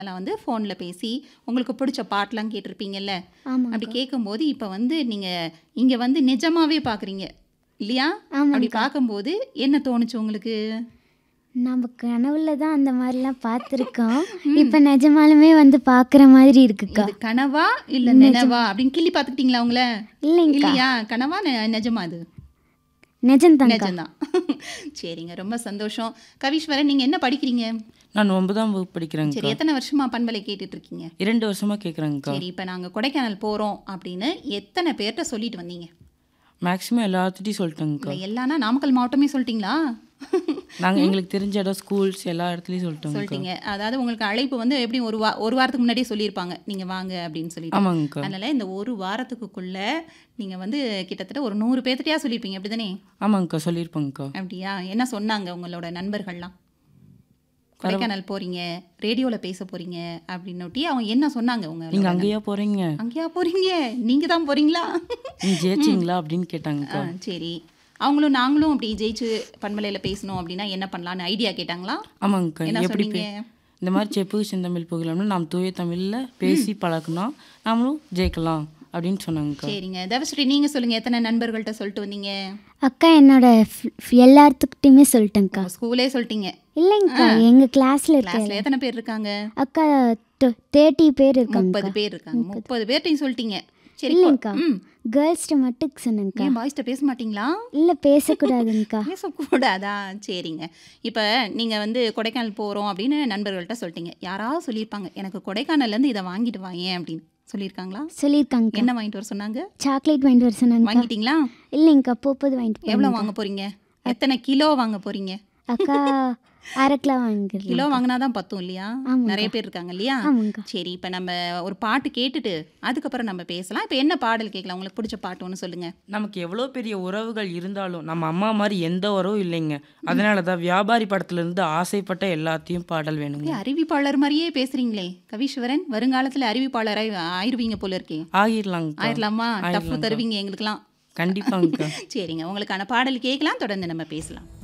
அதெல்லாம் வந்து ஃபோனில் பேசி உங்களுக்கு பிடிச்ச பாட்டெலாம் கேட்டிருப்பீங்கல்ல ஆமாம் அப்படி கேட்கும்போது இப்போ வந்து நீங்கள் இங்கே வந்து நிஜமாவே பார்க்குறீங்க இல்லையா ஆமாம் அப்படி பார்க்கும்போது என்ன தோணுச்சு உங்களுக்கு நம்ம கனவுல தான் அந்த மாதிரிலாம் பார்த்துருக்கோம் இப்போ நிஜமாலுமே வந்து பார்க்குற மாதிரி இருக்குக்கா இது கனவா இல்லை நினைவா அப்படின்னு கிள்ளி பார்த்துக்கிட்டீங்களா உங்கள இல்லைங்கக்கா இல்லையா கனவா நெ- நிஜமா அது நிஜம்தாங்க்கா நிஜம்தான் சரிங்க ரொம்ப சந்தோஷம் கவீஸ்வரன் நீங்கள் என்ன படிக்கிறீங்க நான் ஒன்பதாம் வகுப்பு படிக்கிறேங்க்கா சரி எத்தனை வருஷமா பண்பலை கேட்டுட்டு இருக்கீங்க இரண்டு வருஷமா கேட்குறேங்க்கா சரி இப்போ நாங்கள் கொடைக்கானல் போகிறோம் அப்படின்னு எத்தனை பேர்கிட்ட சொல்லிட்டு வந்தீங்க மேக்ஸிமம் எல்லாத்துட்டையும் சொல்லிட்டேங்க்கா இல்லை எல்லாம்னா நாமக்கல் மாவட்டமே சொல்லிட்டீங்களா நாங்கள் எங்களுக்கு தெரிஞ்ச இடம் ஸ்கூல்ஸ் எல்லா இடத்துலையும் சொல்லிட்டோங்க்கா சொல்லிட்டீங்க அதாவது உங்களுக்கு அழைப்பு வந்து எப்படி ஒரு வா ஒரு வாரத்துக்கு முன்னாடியே சொல்லியிருப்பாங்க நீங்கள் வாங்க அப்படின்னு சொல்லிட்டு ஆமாங்கக்கா அதனால இந்த ஒரு வாரத்துக்குள்ள நீங்கள் வந்து கிட்டத்தட்ட ஒரு நூறு பேர்த்திட்டயா சொல்லியிருப்பீங்க அப்படி தானே ஆமாங்கக்கா சொல்லியிருப்பாங்கக்கா அப்படியா என்ன சொன்னாங்க உங்களோட நண்பர்கள்லாம் கொடைக்கானல் போறீங்க ரேடியோவில் பேச போறீங்க அப்படின்னொட்டி அவங்க என்ன சொன்னாங்க உங்க நீங்கள் அங்கேயா போகிறீங்க அங்கேயா போறீங்க நீங்க தான் போறீங்களா நீ ஜெயிச்சிங்களா அப்படின்னு கேட்டாங்கக்கா ஆ, சரி அவங்களும் நாங்களும் அப்படி ஜெயிச்சு பண்பலையில் பேசணும் அப்படின்னா என்ன பண்ணலான்னு ஐடியா கேட்டாங்களா ஆமாங்கக்கா என்ன எப்படி பே சொன்னீங்க இந்த மாதிரி செப்பு செந்தமிழ் புகழம்னு நாம் தூய தமிழில் பேசி பழக்கணும் நாமளும் ஜெயிக்கலாம் அப்படின்னு சொன்னாங்கக்கா சரிங்க தவஸ்ரீ நீங்க சொல்லுங்க எத்தனை நண்பர்கள்ட்ட சொல்லிட்டு வந்தீங்க அக்கா என்னோட ஃப்- ஃப்- எல்லாத்துக்கிட்டையுமே சொல்லிட்டேங்க்கா உங்க ஸ்கூலே சொல்லிட்டீங்க இல்லைங்கக்கா எங்கள் கிளாஸில் இருக்க கிளாஸ்ல எத்தனை பேர் இருக்காங்க அக்கா தேர்ட்டி பேர் இருக்காங்க முப்பது பேர் இருக்காங்க முப்பது பேர்ட்டையும் சொல்லிட்டீங்க சரி இல்லைங்கக்கா ம் கேர்ள்ஸ்கிட்ட மட்டும் சொன்னேங்க்கா ஏன் பாய்ஸ்ட்ட பேச மாட்டீங்களா இல்லை பேசக்கூடாதுங்கக்கா பேசக்கூடாதா சரிங்க இப்போ நீங்கள் வந்து கொடைக்கானல் போகிறோம் அப்படின்னு நண்பர்கள்ட்ட சொல்லிட்டீங்க யாராவது சொல்லியிருப்பாங்க எனக்கு கொடைக்கானல்லேருந்து இதை வாங்கிட்டு வாயேன் அப்படின்னு சொல்லியிருக்காங்களா சொல்லியிருக்காங்க என்ன வாங்கிட்டு வர சொன்னாங்க சாக்லேட் வாங்கிட்டு வர சொன்னாங்கக்கா வாங்கிட்டீங்களா இல்லைங்கக்கா போப்பது வாங்கிட்டு எவ்வளோ போனேன் வாங்க போகிறீங்க எத்தனை கிலோ வாங்க போகிறீங்க அக்கா அரை கிலோ வாங்கிடலாம் கிலோ வாங்கினா தான் பத்தும் இல்லையா ஆமாங்கக்கா. நிறைய பேர் இருக்காங்க இல்லையா ஆமாங்கக்கா சரி இப்போ நம்ம ஒரு பாட்டு கேட்டுட்டு அதுக்கப்புறம் நம்ம பேசலாம் இப்போ என்ன பாடல் கேட்கலாம் உங்களுக்கு பிடிச்ச பாட்டு ஒன்று சொல்லுங்கள் நமக்கு எவ்வளோ பெரிய உறவுகள் இருந்தாலும் நம்ம அம்மா மாதிரி எந்த உறவும் இல்லைங்க அதனால தான் வியாபாரி படத்துலேருந்து ஆசைப்பட்ட எல்லாத்தையும் பாடல் வேணுங்க அப்படியே அறிவிப்பாளர் மாதிரியே பேசுறீங்களே கவிஸ்வரன் வருங்காலத்தில் அறிவிப்பாளர் ஆயிருவீங்க போல இருக்கே ஆகிடலாங்கக்கா ஆயிரலாமா டஃப் ஆயிரலாம்க்கா. தருவீங்க எங்களுக்கெல்லாம் கண்டிப்பாங்கக்கா சரிங்க உங்களுக்கான பாடல் கேட்கலாம் தொடர்ந்து நம்ம பேசலாம்